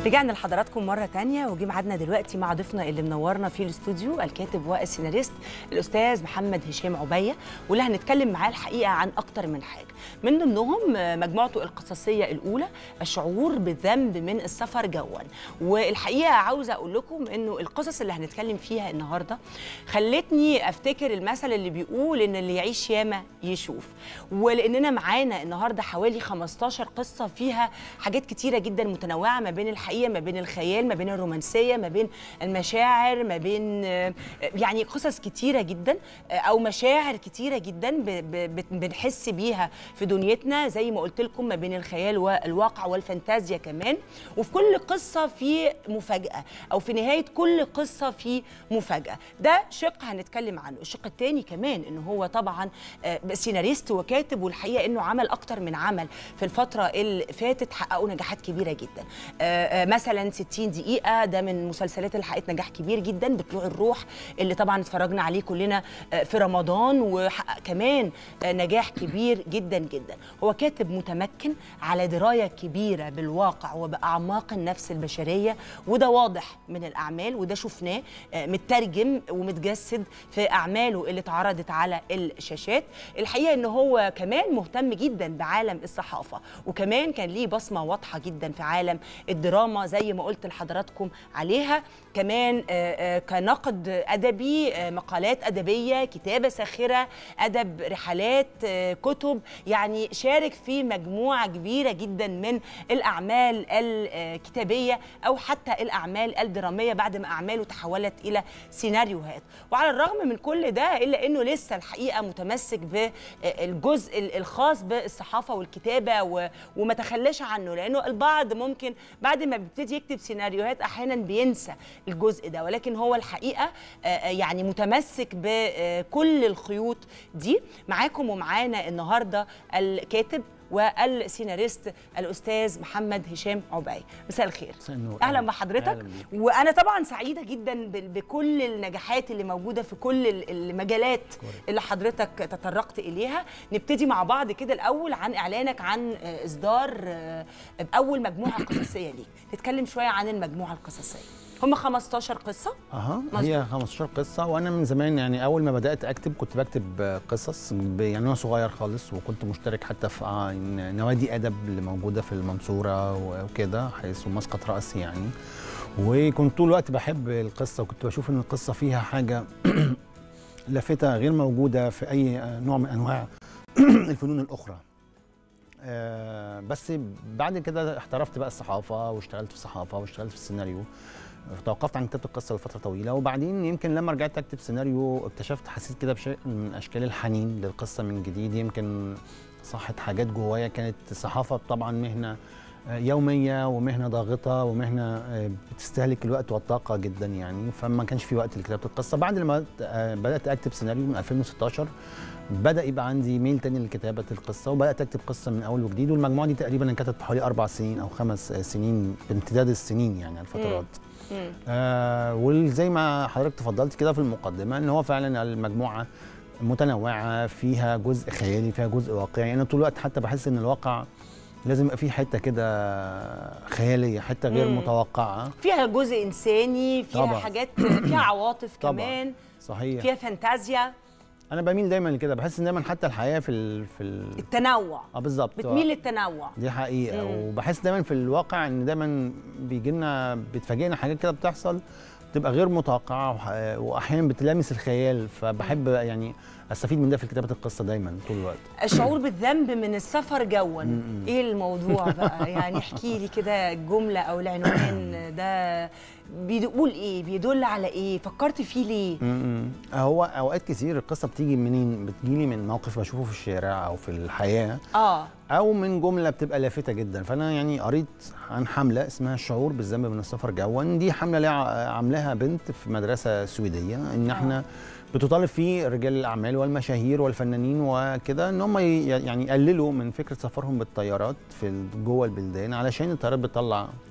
رجعنا لحضراتكم مرة تانية وجي ميعادنا دلوقتي مع ضيفنا اللي منورنا في الاستوديو الكاتب والسيناريست الأستاذ محمد هشام عبية واللي هنتكلم معاه الحقيقة عن أكتر من حاجة من ضمنهم مجموعته القصصية الأولى الشعور بالذنب من السفر جوا والحقيقة عاوزة أقول لكم إنه القصص اللي هنتكلم فيها النهاردة خلتني أفتكر المثل اللي بيقول إن اللي يعيش ياما يشوف ولأننا معانا النهاردة حوالي 15 قصة فيها حاجات كتيرة جدا متنوعة ما بين الحقيقة ما بين الخيال ما بين الرومانسية ما بين المشاعر ما بين آه، يعني قصص كتيرة جدا آه، أو مشاعر كتيرة جدا ب- ب- بت- بنحس بيها في دنيتنا زي ما قلت لكم ما بين الخيال والواقع والفانتازيا كمان وفي كل قصة في مفاجأة أو في نهاية كل قصة في مفاجأة ده شق هنتكلم عنه الشق الثاني كمان إن هو طبعا آه، سيناريست وكاتب والحقيقة إنه عمل أكتر من عمل في الفترة اللي فاتت حققوا نجاحات كبيرة جدا آه، آه، مثلا 60 دقيقة ده من المسلسلات اللي حققت نجاح كبير جدا بطلوع الروح اللي طبعا اتفرجنا عليه كلنا آه، في رمضان وحقق كمان آه، نجاح كبير جدا جدا هو كاتب متمكن على دراية كبيرة بالواقع وبأعماق النفس البشرية وده واضح من الأعمال وده شفناه آه، مترجم ومتجسد في أعماله اللي اتعرضت على الشاشات الحقيقة إن هو كمان مهتم جدا بعالم الصحافة وكمان كان ليه بصمة واضحة جدا في عالم الدراما زي ما قلت لحضراتكم عليها كمان آه، آه، كنقد أدبي آه، مقالات أدبية كتابة ساخرة أدب رحلات آه، كتب يعني شارك في مجموعة كبيرة جدا من الأعمال الكتابية أو حتى الأعمال الدرامية بعد ما أعماله تحولت إلى سيناريوهات وعلى الرغم من كل ده إلا أنه لسه الحقيقة متمسك بالجزء الخاص بالصحافة والكتابة و- وما تخلاش عنه لأنه البعض ممكن بعد ما بيبتدي يكتب سيناريوهات أحيانا بينسى الجزء ده ولكن هو الحقيقة آه، آه، يعني متمسك بكل الخيوط دي معاكم ومعانا النهاردة الكاتب والسيناريست الاستاذ محمد هشام عباي مساء الخير مساء النور. اهلا أهلا. بحضرتك أهلا بيك. وانا طبعا سعيده جدا بال- بكل النجاحات اللي موجوده في كل ال- المجالات اللي حضرتك تطرقت اليها نبتدي مع بعض كده الاول عن اعلانك عن آه، اصدار آه، باول مجموعه قصصيه ليك نتكلم شويه عن المجموعه القصصيه هم 15 قصه اها مظبوط. هي 15 قصه وانا من زمان يعني اول ما بدات اكتب كنت بكتب آه، قصص ب- يعني وانا صغير خالص وكنت مشترك حتى في آه، ن- نوادي ادب اللي موجوده في المنصوره و- وكده حيث مسقط راسي يعني وكنت طول الوقت بحب القصه وكنت بشوف ان القصه فيها حاجه لافته غير موجوده في اي آه، نوع من انواع الفنون الاخرى آه، بس بعد كده احترفت بقى الصحافه واشتغلت في الصحافه واشتغلت في السيناريو توقفت عن كتابه القصه لفتره طويله وبعدين يمكن لما رجعت اكتب سيناريو اكتشفت حسيت كده بشيء من اشكال الحنين للقصه من جديد يمكن صحت حاجات جوايا كانت الصحافه طبعا مهنه آه، يوميه ومهنه ضاغطه ومهنه آه، بتستهلك الوقت والطاقه جدا يعني فما كانش في وقت لكتابه القصه بعد لما آه، بدات اكتب سيناريو من 2016 بدا يبقى عندي ميل تاني لكتابه القصه وبدات اكتب قصه من اول وجديد والمجموعه دي تقريبا انكتبت حوالي اربع سنين او خمس آه، سنين بامتداد السنين يعني على الفترات مم. آه وزي ما حضرتك تفضلت كده في المقدمه ان هو فعلا المجموعه متنوعه فيها جزء خيالي فيها جزء واقعي يعني انا طول الوقت حتى بحس ان الواقع لازم يبقى فيه حته كده خياليه حته غير مم. متوقعه فيها جزء انساني فيها طبعاً. حاجات فيها عواطف طبعاً. كمان صحيح فيها فانتازيا انا بميل دايما لكده بحس ان دايما حتى الحياه في ال في ال التنوع اه بالظبط بتميل للتنوع دي حقيقه مم. وبحس دايما في الواقع ان دايما بيجي لنا بتفاجئنا حاجات كده بتحصل بتبقى غير متوقعه وح- واحيانا بتلامس الخيال فبحب يعني استفيد من ده في كتابه القصه دايما طول الوقت الشعور بالذنب من السفر جوا ايه الموضوع بقى يعني احكي لي كده الجمله او العنوان ده بيقول ايه بيدل على ايه فكرت فيه ليه م-م. هو اوقات كتير القصه بتيجي منين بتجيلي من موقف بشوفه في الشارع او في الحياه اه او من جمله بتبقى لافته جدا فانا يعني قريت عن حمله اسمها الشعور بالذنب من السفر جوا دي حمله ليها- عاملاها بنت في مدرسه سويديه ان احنا بتطالب فيه رجال الاعمال والمشاهير والفنانين وكده ان هم ي- يعني يقللوا من فكره سفرهم بالطيارات في ال- جوه البلدان علشان الطيارات بتطلع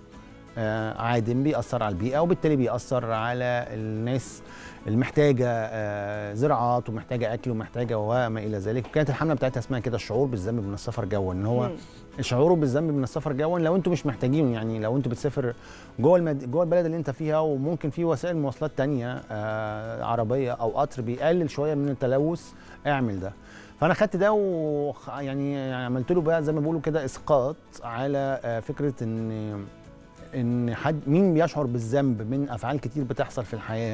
آه، عادم بيأثر على البيئة وبالتالي بيأثر على الناس المحتاجة آه، زراعات ومحتاجة أكل ومحتاجة وما إلى ذلك وكانت الحملة بتاعتها اسمها كده الشعور بالذنب من السفر جوا إن هو مم. شعوره بالذنب من السفر جوا لو انتوا مش محتاجينه يعني لو انتوا بتسافر جوه المد... جوه البلد اللي انت فيها وممكن في وسائل مواصلات تانية آه عربيه او قطر بيقلل شويه من التلوث اعمل ده فانا خدت ده وخ... يعني يعني عملت له بقى زي ما بيقولوا كده اسقاط على آه فكره ان ان حد مين بيشعر بالذنب من افعال كتير بتحصل في الحياه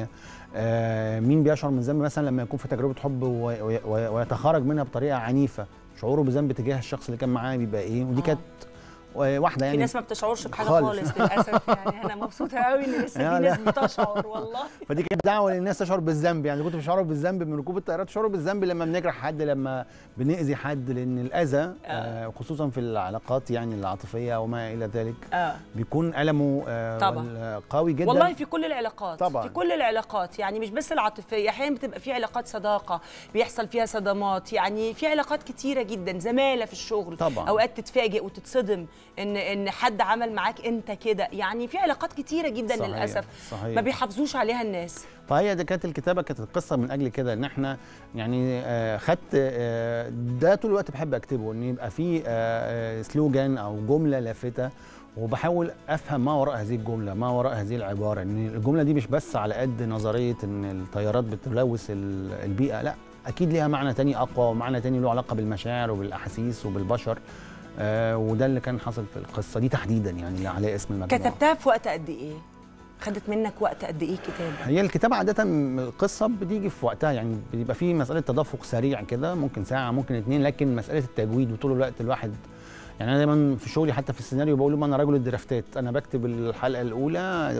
آه مين بيشعر من الذنب مثلا لما يكون في تجربه حب وي- وي- وي- ويتخرج منها بطريقه عنيفه شعوره بذنب تجاه الشخص اللي كان معاه بيبقى ايه ودي آه. كانت واحده في يعني ناس ما بتشعرش بحاجه خالص. خالص, للاسف يعني انا مبسوطه قوي ان لسه لا، في لا. ناس بتشعر والله فدي كانت دعوه للناس تشعر بالذنب يعني كنت بشعروا بالذنب من ركوب الطيارات شعوروا بالذنب لما بنجرح حد لما بنأذي حد لان الاذى آه خصوصا في العلاقات يعني العاطفيه وما الى ذلك اه بيكون المه آه طبعا. وال- قوي جدا والله في كل العلاقات طبعاً. في كل العلاقات يعني مش بس العاطفيه احيانا بتبقى في علاقات صداقه بيحصل فيها صدمات يعني في علاقات كتيره جدا زماله في الشغل طبعاً. اوقات تتفاجئ وتتصدم ان ان حد عمل معاك انت كده يعني في علاقات كتيره جدا صحيح، للاسف صحيح. ما بيحافظوش عليها الناس فهي دي كانت الكتابه كانت القصه من اجل كده ان احنا يعني آه، خدت آه، ده طول الوقت بحب اكتبه ان يبقى في آه، آه، سلوجان او جمله لافته وبحاول افهم ما وراء هذه الجمله ما وراء هذه العباره ان الجمله دي مش بس على قد نظريه ان الطيارات بتلوث ال- البيئه لا اكيد ليها معنى تاني اقوى ومعنى تاني له علاقه بالمشاعر وبالاحاسيس وبالبشر آه وده اللي كان حاصل في القصه دي تحديدا يعني اللي عليها اسم المجموعه كتبتها في وقت قد ايه خدت منك وقت قد ايه كتابه هي الكتابة عادة القصة بتيجي في وقتها يعني بيبقى في مسألة تدفق سريع كده ممكن ساعة ممكن اتنين لكن مسألة التجويد وطول الوقت الواحد يعني انا دايما في شغلي حتى في السيناريو بقول لهم انا رجل الدرافتات انا بكتب الحلقه الاولى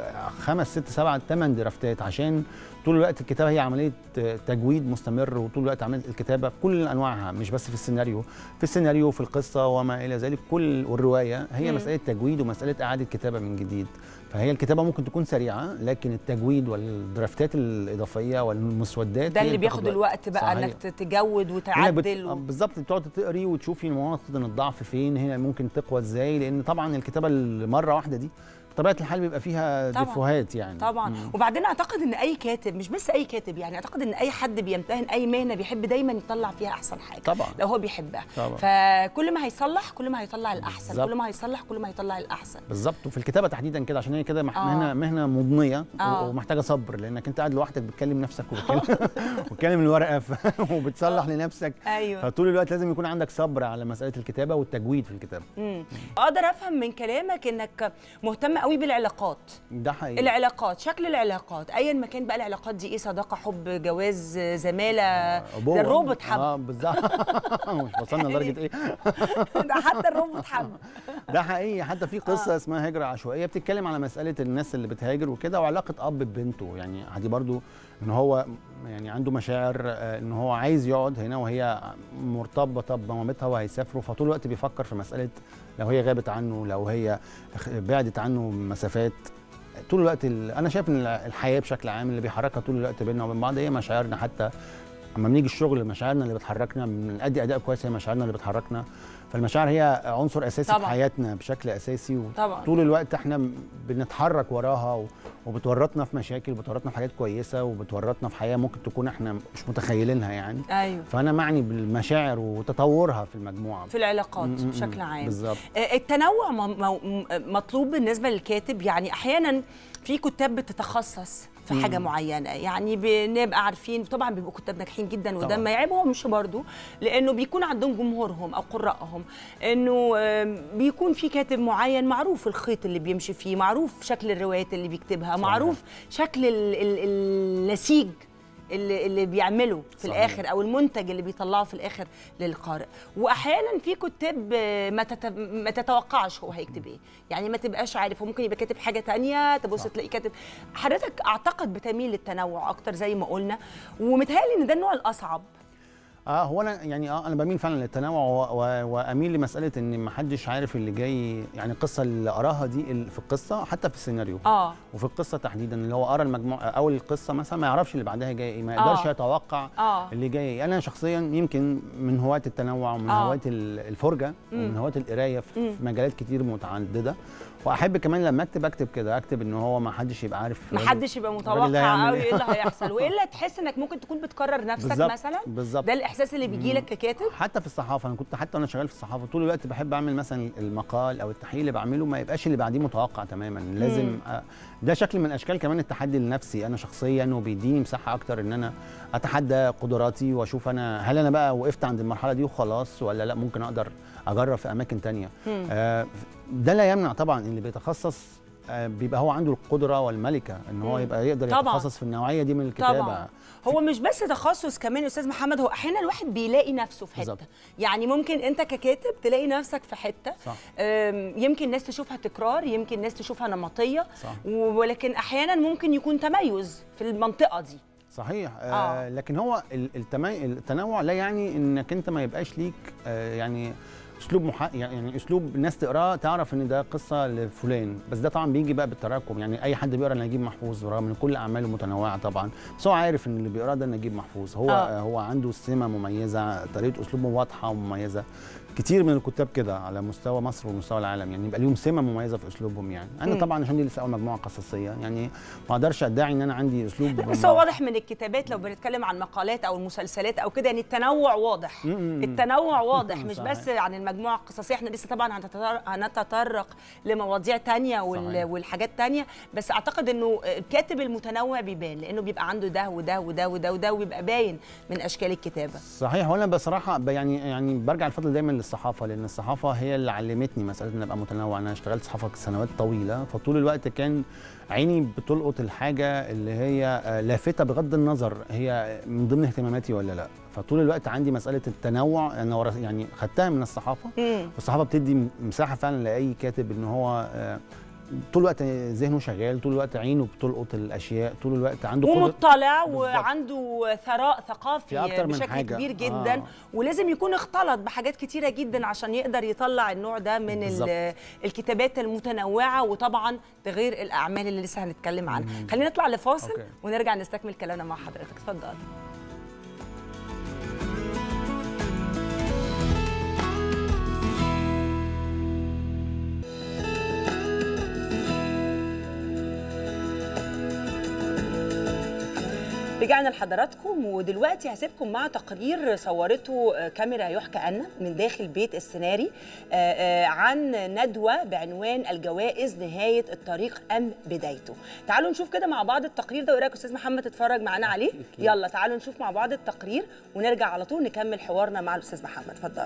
خمس ست سبع ثمان درافتات عشان طول الوقت الكتابه هي عمليه تجويد مستمر وطول الوقت عمليه الكتابه في كل انواعها مش بس في السيناريو في السيناريو في القصه وما الى ذلك كل والروايه هي مم. مساله تجويد ومساله اعاده كتابه من جديد فهي الكتابه ممكن تكون سريعه لكن التجويد والدرافتات الاضافيه والمسودات ده هي اللي بتاخد بياخد الوقت بقى صحيح. انك تجود هنا بت... وتعدل آه، و... بالظبط بتقعد تقري وتشوفي مواطن الضعف فين هنا ممكن تقوى ازاي لان طبعا الكتابه المره واحده دي بطبيعه الحال بيبقى فيها طبعاً. ديفوهات يعني طبعا مم. وبعدين اعتقد ان اي كاتب مش بس اي كاتب يعني اعتقد ان اي حد بيمتهن اي مهنه بيحب دايما يطلع فيها احسن حاجه طبعا لو هو بيحبها طبعا فكل ما هيصلح كل ما هيطلع الاحسن بالظبط. كل ما هيصلح كل ما هيطلع الاحسن بالظبط وفي الكتابه تحديدا كده عشان هي كده مح- آه. مهنه مهنه مضنيه آه. و- ومحتاجه صبر لانك انت قاعد لوحدك بتكلم نفسك وبتكلم وبتكلم الورقه ف... وبتصلح لنفسك ايوه فطول الوقت لازم يكون عندك صبر على مساله الكتابه والتجويد في الكتابه مم. اقدر افهم من كلامك انك مهتم قوي بالعلاقات ده حقيقي العلاقات شكل العلاقات ايا ما كان بقى العلاقات دي ايه صداقه حب جواز زماله أبوة. ده الروبوت حب اه بالظبط مش وصلنا لدرجه ايه ده حتى الروبوت حب ده حقيقي حتى في قصه اسمها هجره عشوائيه بتتكلم على مساله الناس اللي بتهاجر وكده وعلاقه اب ببنته يعني دي برضو ان هو يعني عنده مشاعر آه، ان هو عايز يقعد هنا وهي مرتبطه بمامتها وهيسافروا فطول الوقت بيفكر في مساله لو هي غابت عنه لو هي خ- بعدت عنه مسافات طول الوقت ال- انا شايف ان الحياه بشكل عام اللي بيحركها طول الوقت بيننا وبين بعض هي مشاعرنا حتى اما بنيجي الشغل مشاعرنا اللي بتحركنا بنأدي اداء كويس هي مشاعرنا اللي بتحركنا فالمشاعر هي عنصر اساسي طبعاً. في حياتنا بشكل اساسي طبعا وطول الوقت احنا بنتحرك وراها و- وبتورطنا في مشاكل وبتورطنا في حاجات كويسه وبتورطنا في حياه ممكن تكون احنا مش متخيلينها يعني ايوه فانا معني بالمشاعر وتطورها في المجموعه في العلاقات م- م- م. بشكل عام بالظبط آه، التنوع م- م- مطلوب بالنسبه للكاتب يعني احيانا في كتاب بتتخصص في حاجه مم. معينه يعني بنبقى عارفين طبعا بيبقوا كتاب ناجحين جدا وده طبعاً. ما يعيبهمش برضو لانه بيكون عندهم جمهورهم او قراءهم انه آم، بيكون في كاتب معين معروف الخيط اللي بيمشي فيه معروف شكل الروايات اللي بيكتبها صحيح. معروف شكل ال- ال- النسيج اللي اللي بيعمله في صحيح. الاخر او المنتج اللي بيطلعه في الاخر للقارئ واحيانا في كتاب آه، ما تت... ما تتوقعش هو هيكتب ايه يعني ما تبقاش عارف هو ممكن يبقى كاتب حاجه تانية تبص صح. تلاقي كاتب حضرتك اعتقد بتميل للتنوع اكتر زي ما قلنا ومتهيألي ان ده النوع الاصعب اه هو انا يعني اه انا بميل فعلا للتنوع و- و- واميل لمساله ان ما حدش عارف اللي جاي يعني القصه اللي قراها دي ال- في القصه حتى في السيناريو اه وفي القصه تحديدا اللي هو قرا المجموعه اول القصه مثلا ما يعرفش اللي بعدها جاي ايه ما يقدرش آه. يتوقع اه اللي جاي إيه. انا شخصيا يمكن من هواة التنوع ومن آه. هواة ال- الفرجه مم. ومن هواة القرايه في مم. في مجالات كتير متعدده واحب كمان لما اكتب اكتب كده اكتب ان هو ما حدش يبقى عارف محدش يبقى الراجل ده متوقع هيعمل قوي إيه. ايه اللي هيحصل والا تحس انك ممكن تكون بتكرر نفسك بالظبط مثلا بالظبط ده الاحساس اللي بيجي لك ككاتب حتى في الصحافه انا كنت حتى وانا شغال في الصحافه طول الوقت بحب اعمل مثلا المقال او التحليل اللي بعمله ما يبقاش اللي بعديه متوقع تماما لازم مم. أ... ده شكل من اشكال كمان التحدي لنفسي انا شخصيا وبيديني مساحه اكتر ان انا اتحدى قدراتي واشوف انا هل انا بقى وقفت عند المرحله دي وخلاص ولا لا ممكن اقدر اجرب في اماكن تانية مم. آه ده لا يمنع طبعا ان اللي بيتخصص آه بيبقى هو عنده القدره والملكه ان هو مم. يبقى يقدر طبعاً. يتخصص في النوعيه دي من الكتابه طبعا هو مش بس تخصص كمان يا استاذ محمد هو احيانا الواحد بيلاقي نفسه في حته بالظبط. يعني ممكن انت ككاتب تلاقي نفسك في حته صح أم، يمكن ناس تشوفها تكرار يمكن ناس تشوفها نمطيه صح ولكن احيانا ممكن يكون تميز في المنطقه دي صحيح آه آه. لكن هو ال- التمي... التنوع لا يعني انك انت ما يبقاش ليك آه يعني اسلوب مح... يعني اسلوب الناس تقراه تعرف ان ده قصه لفلان بس ده طبعا بيجي بقى بالتراكم يعني اي حد بيقرا نجيب محفوظ رغم ان كل اعماله متنوعه طبعا بس هو عارف ان اللي بيقراه ده نجيب محفوظ هو آه. آه. هو عنده سمه مميزه طريقه اسلوبه واضحه ومميزه كتير من الكتاب كده على مستوى مصر ومستوى العالم يعني يبقى ليهم سمه مميزه في اسلوبهم يعني انا مم. طبعا عشان دي لسه اول مجموعه قصصيه يعني ما اقدرش ادعي ان انا عندي اسلوب لا بس هو واضح من الكتابات لو بنتكلم عن مقالات او المسلسلات او كده يعني التنوع واضح مم. التنوع واضح مش صحيح. بس عن المجموعه القصصيه احنا لسه طبعا هنتطر- هنتطرق لمواضيع تانية وال... صحيح. والحاجات تانية بس اعتقد انه الكاتب المتنوع بيبان لانه بيبقى عنده ده وده وده وده وده وبيبقى باين من اشكال الكتابه صحيح وانا بصراحه ب- يعني يعني برجع الفضل دايما للصحافه لان الصحافه هي اللي علمتني مساله ان ابقى متنوع انا اشتغلت صحافه سنوات طويله فطول الوقت كان عيني بتلقط الحاجه اللي هي آه، لافته بغض النظر هي من ضمن اهتماماتي ولا لا فطول الوقت عندي مساله التنوع انا ورا- يعني خدتها من الصحافه مم. والصحافه بتدي م- مساحه فعلا لاي كاتب ان هو آه، طول الوقت ذهنه شغال طول الوقت عينه بتلقط الاشياء طول الوقت عنده قدرة- ومطلع بالظبط. وعنده ثراء في ثقافي أكتر من بشكل حاجة. كبير جدا آه. ولازم يكون اختلط بحاجات كتيره جدا عشان يقدر يطلع النوع ده من بالظبط. ال- الكتابات المتنوعه وطبعا ده غير الاعمال اللي لسه هنتكلم عنها خلينا نطلع لفاصل أوكي. ونرجع نستكمل كلامنا مع حضرتك اتفضل رجعنا لحضراتكم ودلوقتي هسيبكم مع تقرير صورته آه، كاميرا يحكى أن من داخل بيت السيناري آه، آه، عن ندوة بعنوان الجوائز نهاية الطريق أم بدايته تعالوا نشوف كده مع بعض التقرير ده وإيه رأيك أستاذ محمد تتفرج معانا عليه يلا تعالوا نشوف مع بعض التقرير ونرجع على طول نكمل حوارنا مع الأستاذ محمد اتفضل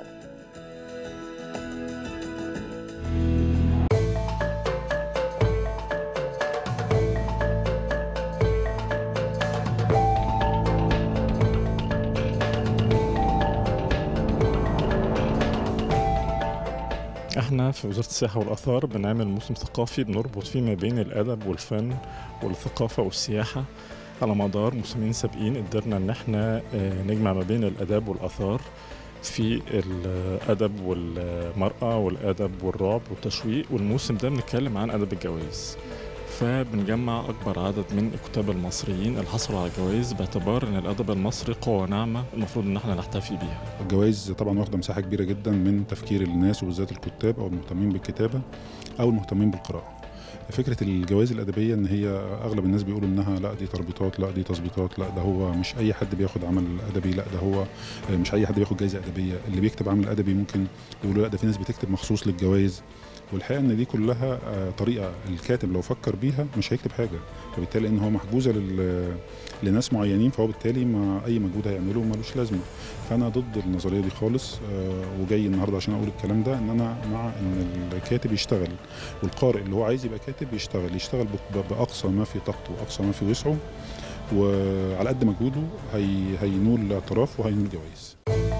احنا في وزارة السياحة والآثار بنعمل موسم ثقافي بنربط فيه ما بين الأدب والفن والثقافة والسياحة على مدار موسمين سابقين قدرنا إن احنا آه، نجمع ما بين الآداب والآثار في الأدب والمرأة والأدب والرعب والتشويق والموسم ده بنتكلم عن أدب الجوائز فبنجمع أكبر عدد من الكتاب المصريين اللي حصلوا على جوائز باعتبار إن الأدب المصري قوة ناعمة المفروض إن احنا نحتفي بيها الجوائز طبعا واخده مساحه كبيره جدا من تفكير الناس وبالذات الكتاب او المهتمين بالكتابه او المهتمين بالقراءه فكره الجوائز الادبيه ان هي اغلب الناس بيقولوا انها لا دي تربيطات لا دي تظبيطات لا ده هو مش اي حد بياخد عمل ادبي لا ده هو مش اي حد بياخد جائزه ادبيه اللي بيكتب عمل ادبي ممكن يقولوا لا ده في ناس بتكتب مخصوص للجوائز والحقيقه ان دي كلها آه، طريقه الكاتب لو فكر بيها مش هيكتب حاجه فبالتالي ان هو محجوزه لل لناس معينين فهو بالتالي ما اي مجهود هيعمله ملوش لازمه فانا ضد النظريه دي خالص آه، وجاي النهارده عشان اقول الكلام ده ان انا مع ان الكاتب يشتغل والقارئ اللي هو عايز يبقى كاتب يشتغل يشتغل ب- باقصى ما في طاقته واقصى ما في وسعه وعلى قد مجهوده هي هينول اعتراف وهينول جوائز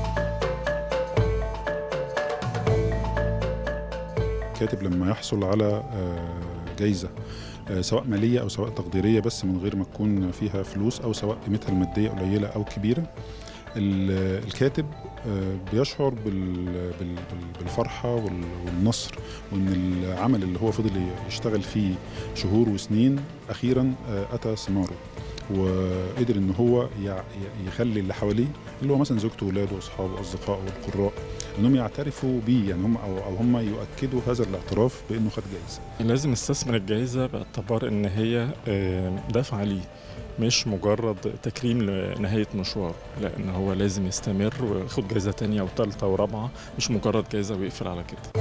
كاتب لما يحصل على آه، جايزه آه، سواء ماليه او سواء تقديريه بس من غير ما تكون فيها فلوس او سواء قيمتها الماديه قليله او كبيره ال- الكاتب آه، بيشعر بال- بال- بال- بالفرحه وال- والنصر وان العمل اللي هو فضل يشتغل فيه شهور وسنين اخيرا آه، اتى ثماره وقدر ان هو يع- ي- يخلي اللي حواليه اللي هو مثلا زوجته واولاده واصحابه واصدقائه والقراء انهم يعترفوا بيه يعني هم او او هم يؤكدوا هذا الاعتراف بانه خد جائزه لازم نستثمر الجائزة باعتبار إن هي آه، دفعة ليه مش مجرد تكريم لنهاية مشوار لأن هو لازم يستمر وياخد جائزة تانية وتالتة ورابعة مش مجرد جائزة ويقفل على كده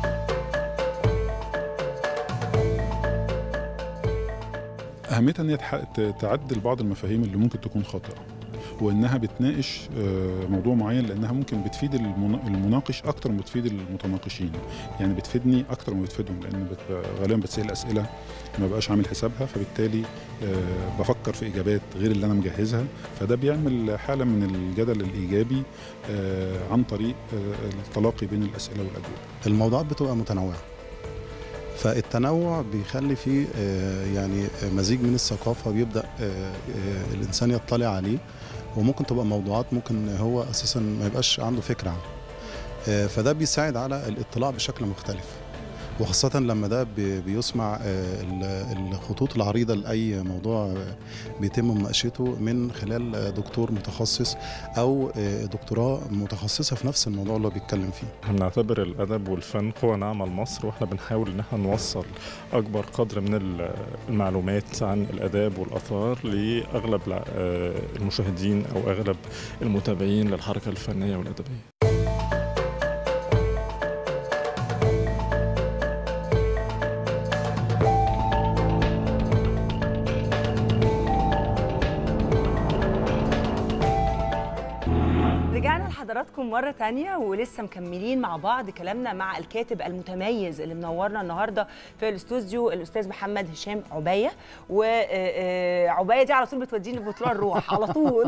اهميتها ان هي تح- ت- تعدل بعض المفاهيم اللي ممكن تكون خاطئه وانها بتناقش آه، موضوع معين لانها ممكن بتفيد المنا- المناقش اكتر ما بتفيد المتناقشين يعني بتفيدني اكتر ما بتفيدهم لان بت- غالبا بتسال اسئله ما بقاش عامل حسابها فبالتالي آه، بفكر في اجابات غير اللي انا مجهزها فده بيعمل حاله من الجدل الايجابي آه، عن طريق آه، التلاقي بين الاسئله والاجوبه الموضوعات بتبقى متنوعة فالتنوع بيخلي فيه آه، يعني آه، مزيج من الثقافة بيبدأ آه، آه، الإنسان يطلع عليه وممكن تبقى موضوعات ممكن هو أساسا ما يبقاش عنده فكرة عنها آه، فده بيساعد على الاطلاع بشكل مختلف وخاصة لما ده بي- بيسمع آه، ال- الخطوط العريضة لأي موضوع آه، بيتم مناقشته من خلال آه، دكتور متخصص أو آه، دكتوراه متخصصة في نفس الموضوع اللي هو بيتكلم فيه احنا بنعتبر الادب والفن قوة ناعمة لمصر واحنا بنحاول ان احنا نوصل اكبر قدر من ال- المعلومات عن الاداب والاثار لاغلب الع- آه، المشاهدين او اغلب المتابعين للحركة الفنية والادبية رجعنا لحضراتكم مرة تانية ولسه مكملين مع بعض كلامنا مع الكاتب المتميز اللي منورنا النهاردة في الاستوديو الأستاذ محمد هشام عبية وعبية دي على طول بتوديني بطلوع الروح على طول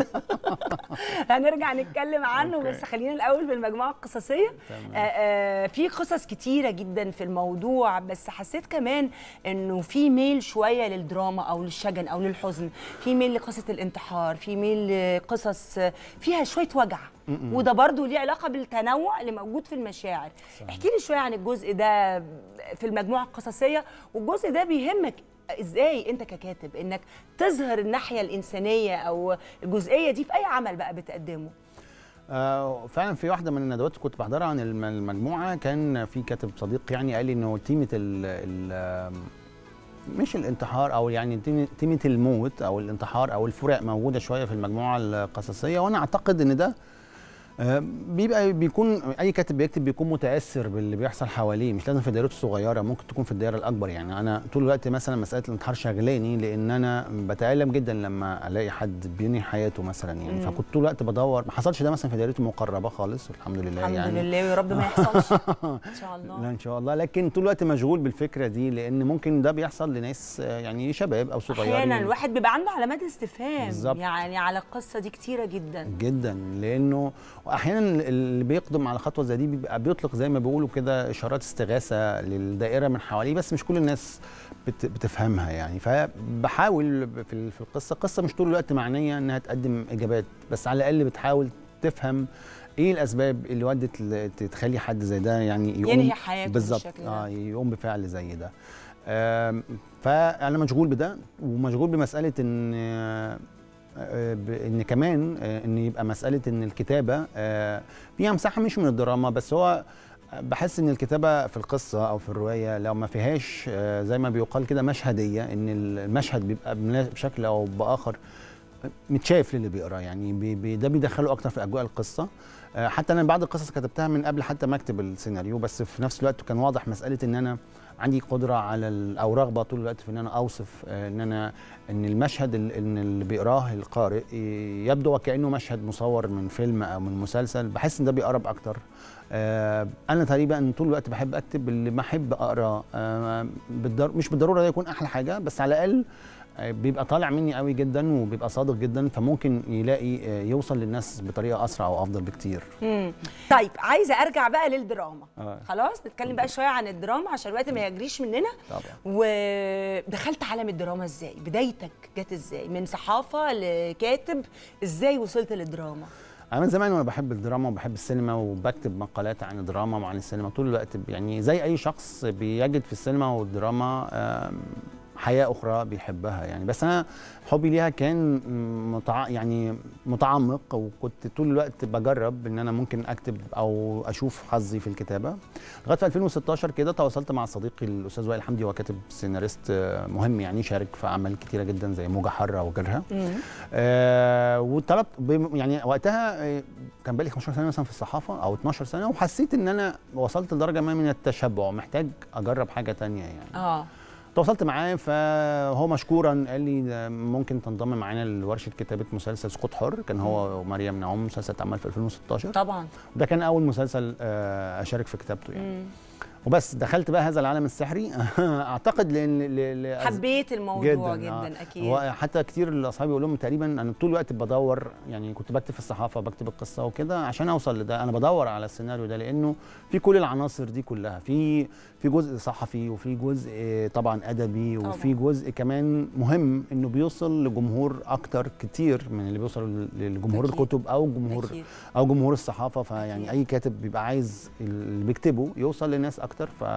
هنرجع نتكلم عنه أوكي. بس خلينا الأول بالمجموعة القصصية آه، آه، في قصص كتيرة جدا في الموضوع بس حسيت كمان انه في ميل شوية للدراما او للشجن او للحزن في ميل لقصة الانتحار في ميل لقصص فيها شوية وجع وده برضو ليه علاقة بالتنوع اللي موجود في المشاعر احكي لي شوية عن الجزء ده في المجموعة القصصية والجزء ده بيهمك ازاي انت ككاتب انك تظهر الناحية الإنسانية او الجزئية دي في اي عمل بقى بتقدمه آه فعلا في واحده من الندوات اللي كنت بحضرها عن الم- المجموعه كان في كاتب صديق يعني قال لي انه تيمه ال ال مش الانتحار او يعني تيمة- تيمه الموت او الانتحار او الفراق موجوده شويه في المجموعه القصصيه وانا اعتقد ان ده آه، بيبقى بيكون اي كاتب بيكتب بيكون متاثر باللي بيحصل حواليه مش لازم في دايرته الصغيره ممكن تكون في الدايره الاكبر يعني انا طول الوقت مثلا مساله الانتحار شغلاني لان انا بتالم جدا لما الاقي حد بينهي حياته مثلا يعني مم. فكنت طول الوقت بدور ما حصلش ده مثلا في دايرتي المقربه خالص الحمد لله الحمد يعني لله ويا رب ما يحصلش ان شاء الله لا ان شاء الله لكن طول الوقت مشغول بالفكره دي لان ممكن ده بيحصل لناس آه، يعني شباب او صغيرين احيانا الواحد بيبقى عنده علامات استفهام بالظبط. يعني على القصه دي كتيره جدا جدا لانه واحيانا اللي بيقدم على خطوه زي دي بيبقى بيطلق زي ما بيقولوا كده اشارات استغاثه للدائره من حواليه بس مش كل الناس بت بتفهمها يعني فبحاول في ال- في القصه القصه مش طول الوقت معنيه انها تقدم اجابات بس على الاقل بتحاول تفهم ايه الاسباب اللي ودت ل- تخلي حد زي ده يعني يقوم ينهي حياته بالظبط بالشكل ده. اه يقوم بفعل زي ده آم، فانا مشغول بده ومشغول بمساله ان آه، آه، ب- ان كمان آه، ان يبقى مساله ان الكتابه آه، فيها مساحه مش من الدراما بس هو بحس ان الكتابه في القصه او في الروايه لو ما فيهاش آه، زي ما بيقال كده مشهديه ان المشهد بيبقى بنا- بشكل او باخر متشاف للي بيقرا يعني بي بي ده بيدخله اكتر في اجواء القصه آه، حتى انا بعض القصص كتبتها من قبل حتى ما اكتب السيناريو بس في نفس الوقت كان واضح مساله ان انا عندي قدره على ال- او رغبه طول الوقت في ان انا اوصف آه، ان انا ان المشهد ال- ان اللي بيقراه القارئ ي- يبدو وكانه مشهد مصور من فيلم او من مسلسل بحس ان ده بيقرب اكتر آه، انا تقريبا طول الوقت بحب اكتب اللي بحب اقرا آه، بالضر... مش بالضروره ده يكون احلى حاجه بس على الاقل آه، بيبقى طالع مني قوي جدا وبيبقى صادق جدا فممكن يلاقي آه، يوصل للناس بطريقه اسرع وافضل بكتير مم. طيب عايزه ارجع بقى للدراما آه. خلاص نتكلم بقى شويه عن الدراما عشان الوقت ما يجريش مننا طبعا ودخلت عالم الدراما ازاي بدايتك جت ازاي من صحافه لكاتب ازاي وصلت للدراما انا من زمان وانا بحب الدراما وبحب السينما وبكتب مقالات عن الدراما وعن السينما طول الوقت يعني زي اي شخص بيجد في السينما والدراما آم، حياه اخرى بيحبها يعني بس انا حبي ليها كان متع... يعني متعمق وكنت طول الوقت بجرب ان انا ممكن اكتب او اشوف حظي في الكتابه لغايه في 2016 كده تواصلت مع صديقي الاستاذ وائل حمدي هو كاتب سيناريست آه، مهم يعني شارك في اعمال كتيره جدا زي موجه حاره وغيرها مم. آه وطلبت بم- يعني وقتها آه، كان بقالي 15 سنه مثلا في الصحافه او 12 سنه وحسيت ان انا وصلت لدرجه ما من التشبع محتاج اجرب حاجه تانية يعني اه تواصلت معاه فهو مشكورا قال لي ده ممكن تنضم معانا لورشه كتابه مسلسل سقوط حر كان هو ومريم نعوم مسلسل اتعمل في 2016 طبعا ده كان اول مسلسل آه، اشارك في كتابته يعني مم. وبس دخلت بقى هذا العالم السحري اعتقد لان ل- ل- حبيت الموضوع جدا, آه. جداً اكيد هو حتى كتير الاصحاب يقول لهم تقريبا انا طول الوقت بدور يعني كنت بكتب في الصحافه بكتب القصه وكده عشان اوصل لده انا بدور على السيناريو ده لانه في كل العناصر دي كلها في في جزء صحفي وفي جزء آه، طبعا ادبي طبعاً. وفي جزء كمان مهم انه بيوصل لجمهور اكتر كتير من اللي بيوصل لجمهور أكيد. الكتب او جمهور أكيد. او جمهور الصحافه فيعني أكيد. اي كاتب بيبقى عايز اللي بيكتبه يوصل للناس اكتر ف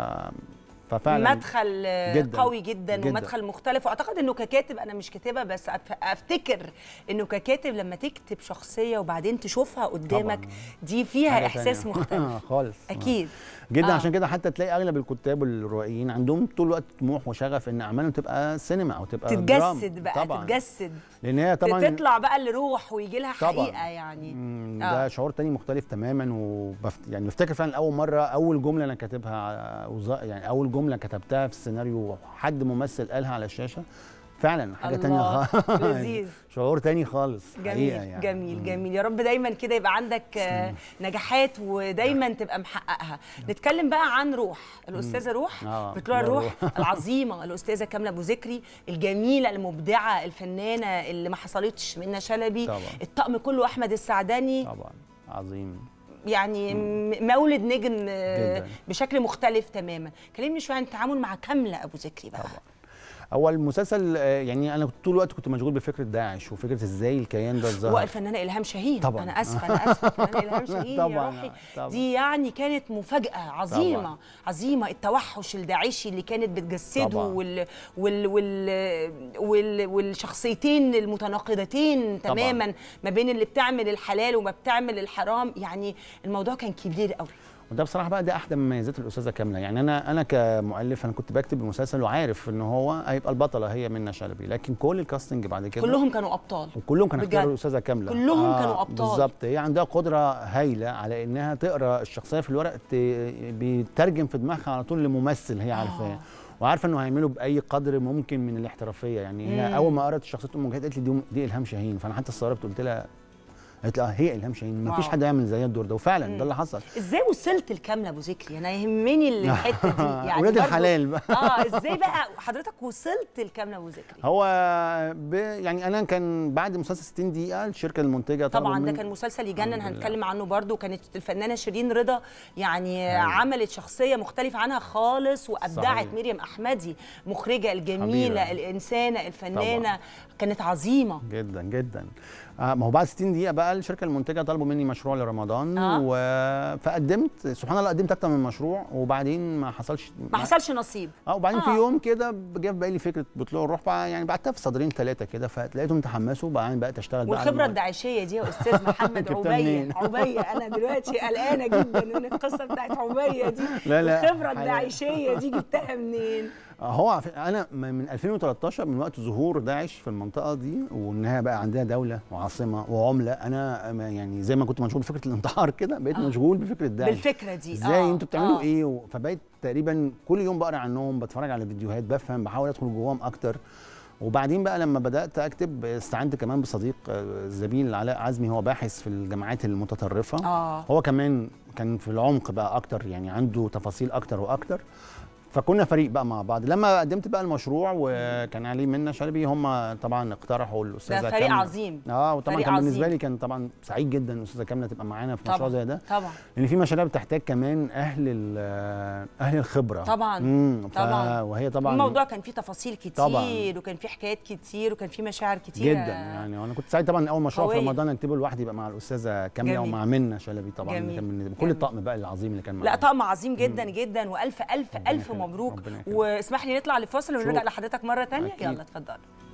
ففعلا مدخل آه، جداً. قوي جدا, جداً. ومدخل مختلف واعتقد انه ككاتب انا مش كاتبه بس أف- افتكر انه ككاتب لما تكتب شخصيه وبعدين تشوفها قدامك طبعاً. دي فيها حاجة احساس تانية. مختلف خالص اكيد جدا آه. آه. عشان كده حتى تلاقي اغلب الكتاب والروائيين عندهم طول الوقت طموح وشغف ان اعمالهم تبقى سينما او تبقى دراما. تتجسد بقى طبعا تتجسد لان هي طبعا تطلع بقى لروح ويجي لها طبعاً. حقيقه يعني مم، آه. ده شعور تاني مختلف تماما وبفت... يعني بفتكر فعلا اول مره اول جمله انا كاتبها وز- يعني اول جمله كتبتها في السيناريو حد ممثل قالها على الشاشه فعلا حاجه تانية الله، خالص لذيذ. شعور تاني خالص جميل حقيقة يعني. جميل مم. جميل يا رب دايما كده يبقى عندك آه، نجاحات ودايما تبقى محققها نتكلم بقى عن روح الاستاذه روح آه، بطلوع لا، الروح العظيمه الاستاذه كامله ابو ذكري الجميله المبدعه الفنانه اللي ما حصلتش منى شلبي طبعا. الطقم كله احمد السعداني طبعا عظيم يعني م- مولد نجم آه، جداً. بشكل مختلف تماما كلمني شويه عن التعامل مع كامله ابو ذكري بقى طبعا هو المسلسل آه، يعني انا كنت طول الوقت كنت مشغول بفكره داعش وفكره ازاي الكيان ده ظهر والفنانه الهام شاهين طبعاً. انا اسفه انا اسفه الفنانه الهام شاهين يا طبعاً، روحي طبعاً. دي يعني كانت مفاجاه عظيمه طبعاً. عظيمه التوحش الداعشي اللي كانت بتجسده طبعاً. وال وال وال وال والشخصيتين المتناقضتين طبعاً. تماما ما بين اللي بتعمل الحلال وما بتعمل الحرام يعني الموضوع كان كبير قوي وده بصراحه بقى ده احدى مميزات الاستاذه كامله يعني انا انا كمؤلف انا كنت بكتب المسلسل وعارف ان هو هيبقى البطله هي منى شلبي لكن كل الكاستنج بعد كده كلهم كانوا ابطال وكلهم كانوا بجد. اختيار الاستاذه كامله كلهم كانوا أبطال. بالظبط هي عندها قدره هايله على انها تقرا الشخصيه في الورق ت- بيترجم في دماغها على طول لممثل هي عارفاه وعارفه انه هيعمله باي قدر ممكن من الاحترافيه يعني مم. هي اول ما قرأت شخصيه ام مجاهد قالت لي دي, دي الهام شاهين فانا حتى استغربت قلت لها قالت لي اه هي الهام شاهين ما فيش واو. حد يعمل زي الدور ده وفعلا ده اللي حصل ازاي وصلت لكامله ابو ذكري انا يهمني الحته دي يعني ولاد برضو- الحلال بقى. اه ازاي بقى حضرتك وصلت لكامله ابو ذكري هو ب... يعني انا كان بعد مسلسل 60 دقيقه الشركه المنتجه طلبوا طبعا ده من- كان مسلسل يجنن الحمد لله. هنتكلم عنه برضو كانت الفنانه شيرين رضا يعني عملت شخصيه مختلفه عنها خالص وابدعت صحيح. مريم احمدي مخرجه الجميله حبيبة. الانسانه الفنانه طبعاً. كانت عظيمه جدا جدا آه ما هو بعد 60 دقيقه بقى الشركه المنتجه طلبوا مني مشروع لرمضان آه. و... فقدمت سبحان الله قدمت اكتر من مشروع وبعدين ما حصلش ما حصلش نصيب اه وبعدين في آه. يوم كده جه في بالي فكره بطلوع الروح بقى يعني بعتها في صدرين ثلاثه كده فلقيتهم تحمسوا وبعدين بقيت اشتغل بقى على والخبره المواد. الداعشيه دي يا استاذ محمد جبتها عبيه منين؟ عبيه انا دلوقتي قلقانه جدا من القصه بتاعت عبيه دي لا، لا، الخبره حقيقة. الداعشيه دي جبتها منين هو عف- انا م- من 2013 من وقت ظهور داعش في المنطقه دي وانها بقى عندها دوله وعاصمه وعمله انا ما- يعني زي ما كنت مشغول بفكره الانتحار كده بقيت آه. مشغول بفكره داعش بالفكره دي ازاي آه، انتوا بتعملوا آه. ايه و- فبقيت تقريبا كل يوم بقرا عنهم بتفرج على فيديوهات بفهم بحاول ادخل جواهم اكتر وبعدين بقى لما بدات اكتب استعنت كمان بصديق آه، زميل علاء عزمي هو باحث في الجامعات المتطرفه اه هو كمان كان في العمق بقى اكتر يعني عنده تفاصيل اكتر واكتر فكنا فريق بقى مع بعض لما قدمت بقى المشروع وكان عليه منى شلبي هم طبعا اقترحوا الاستاذه ده فريق كاملة. عظيم اه وطبعا فريق كان بالنسبه عظيم. لي كان طبعا سعيد جدا الاستاذه كامله تبقى معانا في مشروع طبعا زي ده طبعا لان في مشاريع بتحتاج كمان اهل ال- اهل الخبره طبعا مم، ف- طبعا. وهي طبعا الموضوع كان فيه تفاصيل كتير طبعاً. وكان فيه حكايات كتير وكان فيه مشاعر كتير جدا يعني وانا كنت سعيد طبعا اول مشروع في قوية. رمضان اكتبه لوحدي يبقى مع الاستاذه كامله جميل. ومع منى شلبي طبعا جميل. كان بالنسبة- كل جميل. الطقم بقى العظيم اللي كان معانا لا طقم عظيم جدا جدا والف الف ربنا الف يخليك، مبروك ربنا يخليك. واسمح لي نطلع لفاصل ونرجع شوف. لحضرتك مره تانية أكيد. يلا اتفضل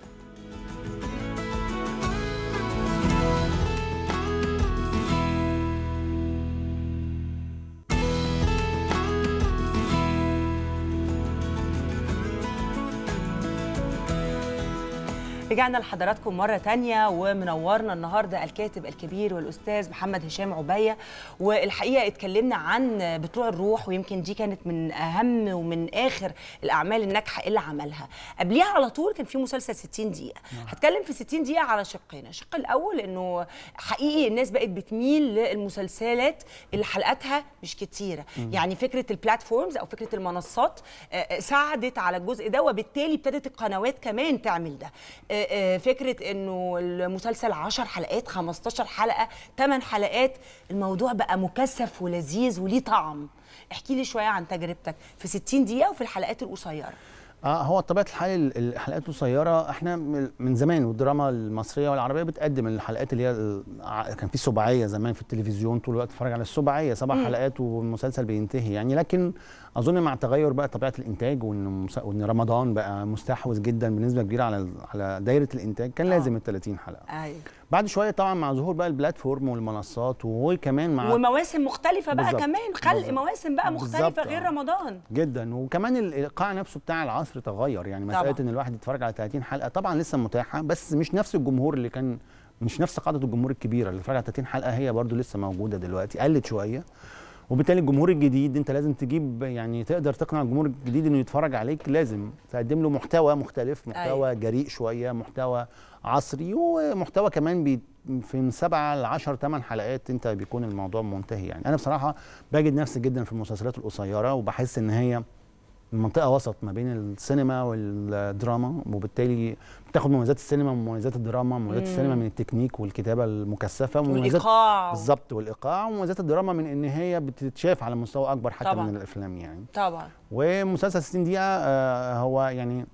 رجعنا لحضراتكم مرة تانية ومنورنا النهاردة الكاتب الكبير والأستاذ محمد هشام عبية والحقيقة اتكلمنا عن بطلوع الروح ويمكن دي كانت من أهم ومن آخر الأعمال الناجحة اللي عملها قبليها على طول كان في مسلسل 60 دقيقة هتكلم في 60 دقيقة على شقين الشق الأول إنه حقيقي الناس بقت بتميل للمسلسلات اللي حلقاتها مش كتيرة يعني فكرة البلاتفورمز أو فكرة المنصات آه، آه، ساعدت على الجزء ده وبالتالي ابتدت القنوات كمان تعمل ده آه، آه، فكره انه المسلسل 10 حلقات 15 حلقه 8 حلقات الموضوع بقى مكثف ولذيذ وليه طعم احكي لي شويه عن تجربتك في 60 دقيقه وفي الحلقات القصيره اه هو طبيعه الحال ال- الحلقات القصيره احنا من- من زمان والدراما المصريه والعربيه بتقدم الحلقات اللي هي ال- ع- كان في سباعيه زمان في التلفزيون طول الوقت اتفرج على السباعيه سبع حلقات والمسلسل بينتهي يعني لكن اظن مع تغير بقى طبيعه الانتاج وان مس- وان رمضان بقى مستحوذ جدا بنسبه كبيره على ال- على دايره الانتاج كان آه. لازم ال 30 حلقه ايوه بعد شويه طبعا مع ظهور بقى البلاتفورم والمنصات وكمان مع ومواسم مختلفه بقى بالظبط. كمان خلق بالظبط. مواسم بقى مختلفه بالظبط، غير آه. رمضان جدا وكمان الايقاع نفسه بتاع العصر تغير يعني مساله طبعاً. ان الواحد يتفرج على 30 حلقه طبعا لسه متاحه بس مش نفس الجمهور اللي كان مش نفس قاعده الجمهور الكبيره اللي اتفرج على 30 حلقه هي برضو لسه موجوده دلوقتي قلت شويه وبالتالي الجمهور الجديد انت لازم تجيب يعني تقدر تقنع الجمهور الجديد انه يتفرج عليك لازم تقدم له محتوى مختلف محتوى أيوة. أيوة. جريء شويه محتوى عصري ومحتوى كمان بي في من سبعة ل 10 8 حلقات انت بيكون الموضوع منتهي يعني انا بصراحه بجد نفسي جدا في المسلسلات القصيره وبحس ان هي منطقه وسط ما بين السينما والدراما وبالتالي بتاخد مميزات السينما ومميزات الدراما مميزات مم. السينما من التكنيك والكتابه المكثفه ومميزات والايقاع بالظبط والايقاع ومميزات الدراما من ان هي بتتشاف على مستوى اكبر حتى طبعاً. من الافلام يعني طبعا ومسلسل 60 دقيقه آه، هو يعني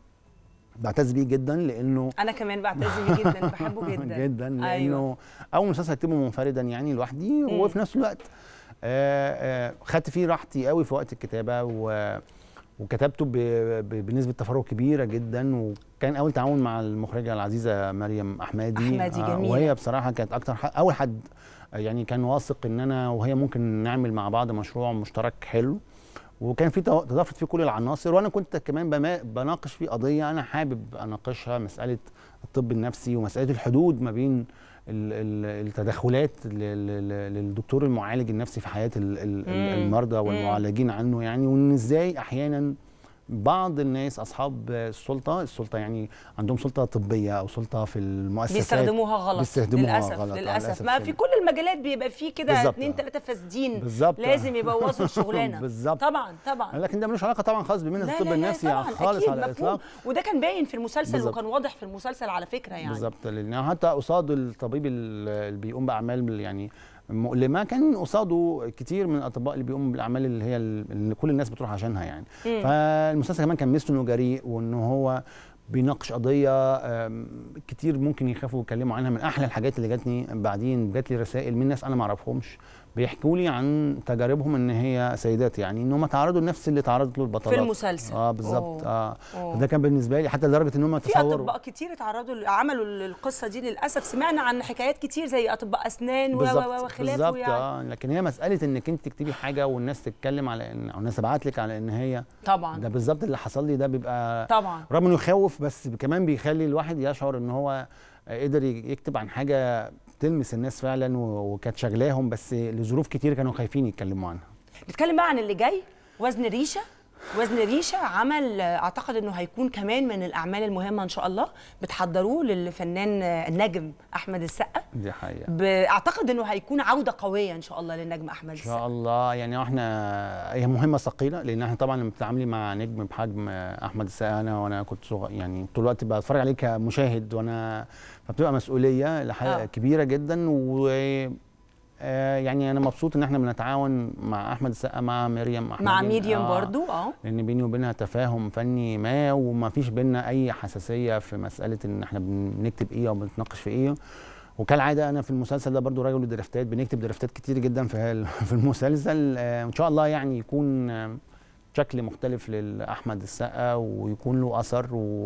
بعتز بيه جدا لانه انا كمان بعتز بيه جدا بحبه جدا جدا لانه أيوة. أيوة. اول مسلسل اكتبه منفردا يعني لوحدي مم. وفي نفس الوقت آه، آه، خدت فيه راحتي قوي في وقت الكتابه و وكتبته ب... ب... بنسبه تفرغ كبيره جدا وكان اول تعاون مع المخرجه العزيزه مريم احمدي أحمدي جميلة. وهي بصراحه كانت اكتر ح... اول حد يعني كان واثق ان انا وهي ممكن نعمل مع بعض مشروع مشترك حلو وكان في تو- تضافرت فيه كل العناصر وانا كنت كمان بما بناقش فيه قضيه انا حابب اناقشها مساله الطب النفسي ومساله الحدود ما بين ال- ال- التدخلات ل- ل- ل- للدكتور المعالج النفسي في حياه ال- ال- مم. المرضى والمعالجين عنه يعني وان ازاي احيانا بعض الناس اصحاب السلطه السلطه يعني عندهم سلطه طبيه او سلطه في المؤسسات بيستخدموها غلط بيستخدموها للاسف غلط، آه، للاسف للأسف ما في الشديد. كل المجالات بيبقى فيه كده بالظبط، اتنين آه. تلاته فاسدين بالظبط لازم يبوظوا الشغلانه بالظبط طبعا طبعا لكن ده ملوش علاقه طبعا خالص بمهنه الطب النفسي طبعاً، خالص أكيد على مفهوم. الاطلاق وده كان باين في المسلسل بالظبط. وكان واضح في المسلسل على فكره يعني بالظبط لان حتى قصاد الطبيب ال- اللي بيقوم باعمال يعني مؤلمه كان قصاده كتير من الاطباء اللي بيقوموا بالاعمال اللي هي اللي كل الناس بتروح عشانها يعني مم. فالمسلسل كمان كان ميزته انه جريء وانه هو بيناقش قضيه أم، كتير ممكن يخافوا يتكلموا عنها من احلى الحاجات اللي جاتني بعدين جات لي رسائل من ناس انا ما اعرفهمش بيحكوا لي عن تجاربهم ان هي سيدات يعني ان هم تعرضوا لنفس اللي تعرضت له البطلات في المسلسل اه بالظبط أوه. اه أوه. ده كان بالنسبه لي حتى لدرجه ان هم في تصوروا اطباء كتير اتعرضوا ل- عملوا القصه دي للاسف سمعنا عن حكايات كتير زي اطباء اسنان و- و- و- وخلافه بالظبط يعني اه لكن هي مساله انك انت تكتبي حاجه والناس تتكلم على ان او الناس تبعت لك على ان هي ده طبعا بالظبط اللي حصل لي ده بيبقى طبعا رغم انه يخوف بس كمان بيخلي الواحد يشعر ان هو قدر يكتب عن حاجه تلمس الناس فعلا و- وكانت شغلاهم بس لظروف كتير كانوا خايفين يتكلموا عنها نتكلم بقى عن اللي جاي وزن ريشه وزن ريشه عمل آه، اعتقد انه هيكون كمان من الاعمال المهمه ان شاء الله بتحضروه للفنان آه، النجم احمد السقا دي حقيقه ب- اعتقد انه هيكون عوده قويه ان شاء الله للنجم احمد ان السقا شاء الله يعني احنا هي مهمه ثقيله لان احنا طبعا لما بتتعاملي مع نجم بحجم احمد السقا انا وانا كنت صغير يعني طول الوقت بتفرج عليه كمشاهد وانا فبتبقى مسؤوليه لحاجه آه. كبيره جدا و آه، يعني انا مبسوط ان احنا بنتعاون مع احمد السقا مع مريم احمد مع ميديم برضو اه لان بيني وبينها تفاهم فني ما وما فيش بينا اي حساسيه في مساله ان احنا بنكتب ايه او بنتناقش في ايه وكالعاده انا في المسلسل ده برضو راجل درفتات بنكتب درفتات كتير جدا في ال- في المسلسل آه، ان شاء الله يعني يكون آه، شكل مختلف لاحمد السقا ويكون له اثر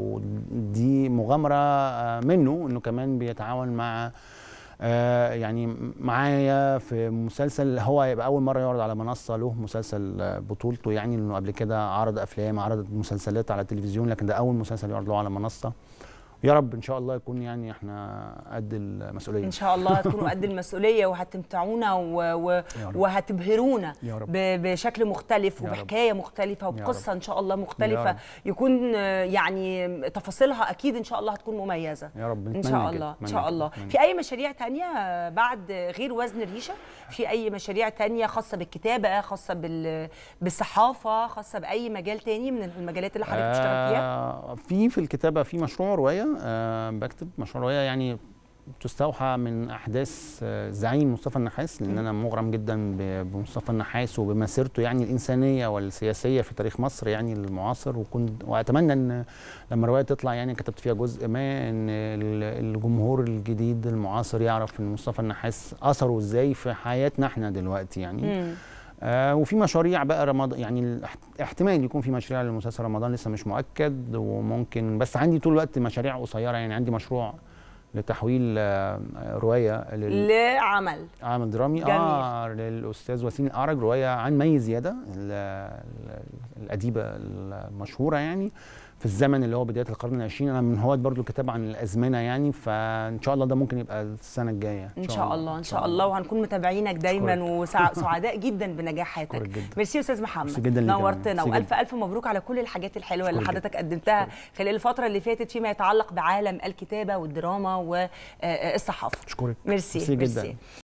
ودي مغامره آه، منه انه كمان بيتعاون مع آه، يعني معايا في مسلسل هو هيبقى اول مره يعرض على منصه له مسلسل آه، بطولته يعني لانه قبل كده عرض افلام عرض مسلسلات على التلفزيون لكن ده اول مسلسل يعرض له على منصه يا رب ان شاء الله يكون يعني احنا قد المسؤوليه ان شاء الله هتكونوا قد المسؤوليه وهتمتعونا و... و... يا رب. وهتبهرونا يا رب. ب... بشكل مختلف يا رب. وبحكايه مختلفه يا وبقصه رب. ان شاء الله يا مختلفه رب. يكون آه، يعني تفاصيلها اكيد ان شاء الله هتكون مميزه يا رب ان نتمنى شاء كده، الله ان نتمنى شاء كده، الله نتمنى في اي مشاريع تانية آه، بعد غير وزن الريشه في اي مشاريع تانية خاصه بالكتابه خاصه بال... بالصحافه خاصه باي مجال تاني من المجالات اللي حضرتك بتشتغل فيها آه، في في الكتابه في مشروع روايه آه بكتب مشروع روايه يعني تستوحى من احداث آه، زعيم مصطفى النحاس لان انا مغرم جدا ب- بمصطفى النحاس وبمسيرته يعني الانسانيه والسياسيه في تاريخ مصر يعني المعاصر وكنت واتمنى ان لما الروايه تطلع يعني كتبت فيها جزء ما ان ال- الجمهور الجديد المعاصر يعرف ان مصطفى النحاس اثره ازاي في حياتنا احنا دلوقتي يعني مم. آه وفي مشاريع بقى رمضان يعني الاحت- احتمال يكون في مشاريع لمسلسل رمضان لسه مش مؤكد وممكن بس عندي طول الوقت مشاريع قصيره يعني عندي مشروع لتحويل آه، روايه لل- لعمل عمل درامي جميل. اه للاستاذ وسيم الاعرج روايه عن مي زياده ال- ال- الاديبه المشهوره يعني في الزمن اللي هو بدايه القرن العشرين انا من هواة برضو الكتاب عن الازمنه يعني فان شاء الله ده ممكن يبقى السنه الجايه ان شاء الله ان شاء الله وهنكون متابعينك دايما أشكرك. وسعداء جدا بنجاحاتك أشكرك جدا. ميرسي يا استاذ محمد ميرسي جدا ليك يا نورتنا ميرسي والف جدا. الف مبروك على كل الحاجات الحلوه اللي أشكرك حضرتك قدمتها أشكرك. خلال الفتره اللي فاتت فيما يتعلق بعالم الكتابه والدراما والصحافه اشكرك ميرسي ميرسي جدا ميرسي